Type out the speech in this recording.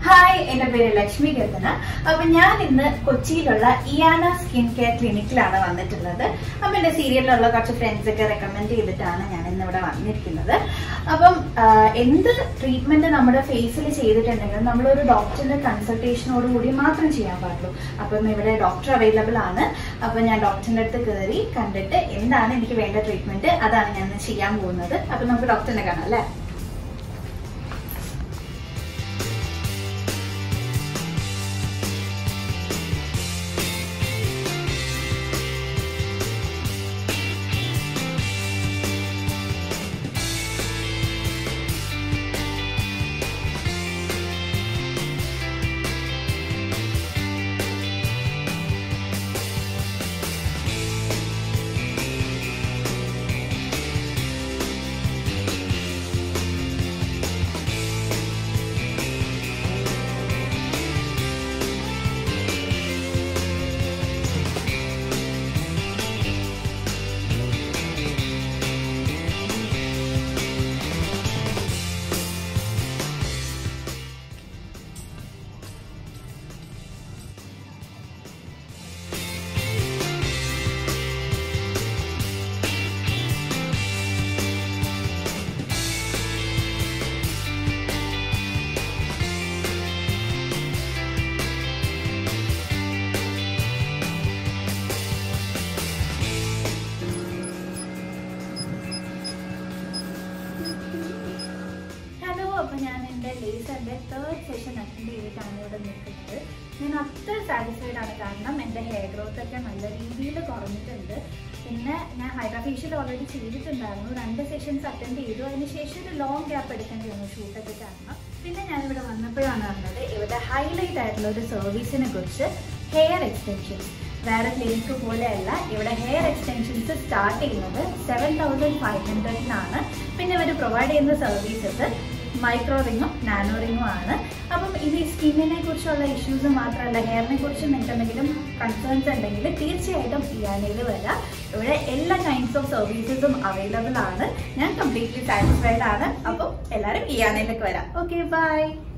hi എന്റെ പേര് ലക്ഷ്മി കീർത്തന അപ്പൊ ഞാൻ ഇന്ന് കൊച്ചിയിലുള്ള ഇയാന സ്കിൻ കെയർ ക്ലിനിക്കിലാണ് വന്നിട്ടുള്ളത് അപ്പൊ എന്റെ സീരിയലിലുള്ള കുറച്ച് ഫ്രണ്ട്സ് ഒക്കെ റെക്കമെൻഡ് ചെയ്തിട്ടാണ് ഞാൻ ഇന്ന് ഇവിടെ വന്നിരിക്കുന്നത് അപ്പം ആ, എന്ത് ട്രീറ്റ്മെന്റ് നമ്മുടെ ഫേസിൽ ചെയ്തിട്ടുണ്ടെങ്കിലും നമ്മളൊരു ഡോക്ടറിന്റെ കൺസൾട്ടേഷനോട് കൂടി മാത്രം ചെയ്യാൻ പാടുള്ളൂ അപ്പം ഇവിടെ ഡോക്ടർ അവൈലബിൾ ആണ് അപ്പൊ ഞാൻ ഡോക്ടറിന്റെ അടുത്ത് കയറി കണ്ടിട്ട് എന്താണ് എനിക്ക് വേണ്ട ട്രീറ്റ്മെന്റ് അതാണ് ഞാൻ ഇന്ന് ചെയ്യാൻ പോകുന്നത് അപ്പൊ നമുക്ക് ഡോക്ടറിനെ കാണാം അല്ലേ ഹലോ അപ്പൊ ഞാൻ എന്റെ ലേസറിന്റെ തേർഡ് സെഷൻ അറ്റൻഡ് ചെയ്തിട്ടാണ് ഇവിടെ നിൽക്കുന്നത് ഞാൻ അത്ര സാറ്റിസ്ഫൈഡ് ആണ് കാരണം എന്റെ ഹെയർ ഗ്രോത്ത് ഒക്കെ നല്ല രീതിയിൽ കുറഞ്ഞിട്ടുണ്ട് പിന്നെ ഞാൻ ഹൈഡ്രാഫേഷ്യൽ ഓൾറെഡി ചെയ്തിട്ടുണ്ടായിരുന്നു രണ്ട് സെഷൻസ് അറ്റൻഡ് ചെയ്തു അതിനുശേഷം ഒരു ലോങ് ഗ്യാപ്പ് എടുക്കേണ്ടി വന്നു ഷൂട്ടൊക്കെ കാരണം പിന്നെ ഞാൻ ഇവിടെ വന്നപ്പോഴാണ് അറിഞ്ഞത് ഇവിടെ ഹൈലൈറ്റ് ആയിട്ടുള്ള ഒരു സർവീസിനെ കുറിച്ച് ഹെയർ എക്സ്റ്റൻഷൻസ് വേറെ ക്ലിനിക്ക് പോലെയല്ല ഇവിടെ ഹെയർ എക്സ്റ്റൻഷൻസ് സ്റ്റാർട്ട് ചെയ്യുന്നത് സെവൻ തൗസൻഡ് ഫൈവ് ഹൺഡ്രഡിനാണ് പിന്നെ ഇവർ പ്രൊവൈഡ് ചെയ്യുന്ന സർവീസസ് മൈക്രോ റിങ്ങും നാനോ റിങ്ങും ആണ് അപ്പം ഇത് ഈ സ്കിന്നിനെ കുറിച്ചുള്ള ഇഷ്യൂസ് മാത്രമല്ല ഹെയറിനെ കുറിച്ച് നിങ്ങൾക്ക് എന്തെങ്കിലും കൺസേൺസ് ഉണ്ടെങ്കിൽ തീർച്ചയായിട്ടും ഇയാനയിൽ വരാം ഇവിടെ എല്ലാ കൈൻഡ്സ് ഓഫ് സർവീസസും അവൈലബിൾ ആണ് ഞാൻ കംപ്ലീറ്റ്ലി സാറ്റിസ്ഫൈഡ് ആണ് അപ്പം എല്ലാവരും ഇയാനയിലേക്ക് വരാം ഓക്കെ ബൈ